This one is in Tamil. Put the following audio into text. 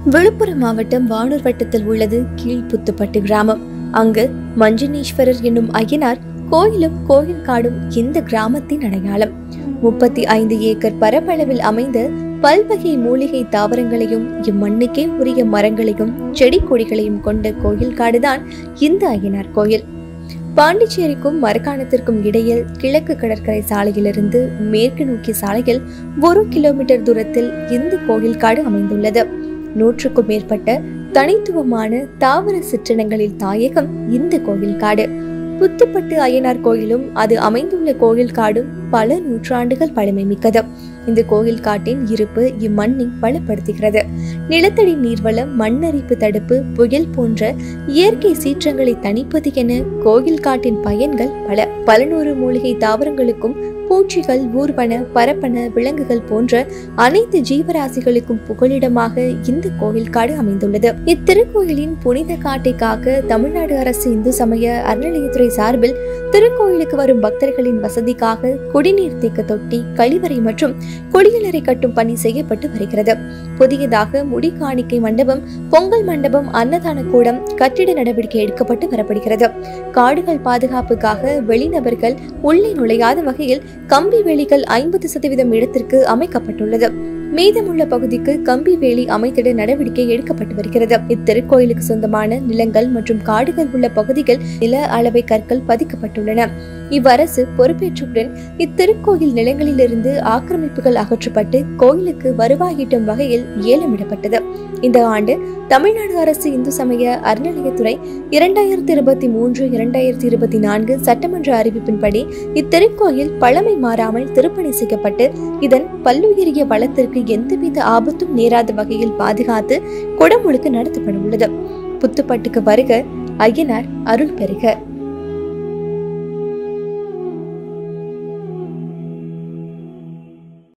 விழுப்புரம் மாவட்டம் வானூர் வட்டத்தில் உள்ளது கீழ்புத்துப்பட்டு கிராமம் அங்கு மஞ்சனேஸ்வரர் என்னும் ஐயனார் கோயிலும் கோயில் காடும் இந்த கிராமத்தின் அடையாளம் முப்பத்தி ஐந்து ஏக்கர் பரப்பளவில் அமைந்த பல்வகை மூலிகை தாவரங்களையும் இம்மண்ணுக்கே உரிய மரங்களையும் செடி கொடிகளையும் கொண்ட கோயில் காடுதான் இந்த ஐயனார் கோயில் பாண்டிச்சேரிக்கும் மரக்காணத்திற்கும் இடையில் கிழக்கு கடற்கரை சாலையிலிருந்து மேற்கு நோக்கிய சாலையில் ஒரு கிலோமீட்டர் தூரத்தில் இந்த கோயில் காடு அமைந்துள்ளது நூற்றுக்கும் மேற்பட்ட தனித்துவமான தாவர சிற்றினங்களில் தாயகம் இந்த கோயில் காடு புத்துப்பட்டு அய்யனார் கோயிலும் அது அமைந்துள்ள கோயில் காடும் பல நூற்றாண்டுகள் பழமை மிக்கது இந்த கோயில் காட்டின் இருப்பு இம்மண்ணை வளப்படுத்துகிறது நிலத்தடி நீர்வளம் மண்ணரிப்பு தடுப்பு புயல் போன்ற இயற்கை சீற்றங்களை தணிப்பது என கோயில் காட்டின் பயன்கள் பல பல நூறு மூலிகை தாவரங்களுக்கும் பூச்சிகள் ஊர்வன பரப்பன விலங்குகள் போன்ற அனைத்து ஜீவராசிகளுக்கும் புகலிடமாக இந்த கோயில் காடு அமைந்துள்ளது இத்திருக்கோயிலின் புனித காட்டை காக்க தமிழ்நாடு அரசு இந்து சமய அறநிலையத்துறை சார்பில் திருக்கோயிலுக்கு வரும் பக்தர்களின் வசதிக்காக குடிநீர் தேக்க தொட்டி கழிவறை மற்றும் குளியலறை கட்டும் பணி செய்யப்பட்டு வருகிறது புதியதாக முடி காணிக்கை மண்டபம் பொங்கல் மண்டபம் அன்னதான கூடம் கட்டிட நடவடிக்கை எடுக்கப்பட்டு வரப்படுகிறது காடுகள் பாதுகாப்புக்காக வெளிநபர்கள் உள்ளே நுழையாத வகையில் கம்பி வேலிகள் ஐம்பது சதவீதம் இடத்திற்கு அமைக்கப்பட்டுள்ளது மீதமுள்ள பகுதிக்கு கம்பி வேலி அமைத்திட நடவடிக்கை எடுக்கப்பட்டு வருகிறது இத்திருக்கோயிலுக்கு சொந்தமான நிலங்கள் மற்றும் காடுகள் உள்ள பகுதிகள் நில அளவை கற்கள் பதிக்கப்பட்டுள்ளன இவ்வரசு பொறுப்பேற்றவுடன் இத்திருக்கோயில் நிலங்களிலிருந்து ஆக்கிரமிப்புகள் அகற்றப்பட்டு கோயிலுக்கு வருவாய் ஈட்டும் வகையில் ஏலமிடப்பட்டது இந்த ஆண்டு தமிழ்நாடு அரசு இந்து சமய அறநிலையத்துறை இரண்டாயிரத்தி இருபத்தி மூன்று இரண்டாயிரத்தி இருபத்தி நான்கு சட்டமன்ற அறிவிப்பின்படி இத்திருக்கோயில் பழமை மாறாமல் திருப்பணி செய்யப்பட்டு இதன் பல்லுயிரிய வளத்திற்கு எந்தவித ஆபத்தும் நேராத வகையில் பாதுகாத்து குடமுழுக்கு நடத்தப்பட உள்ளது புத்துப்பட்டுக்கு வருக ஐயனார் அருள் பெறுக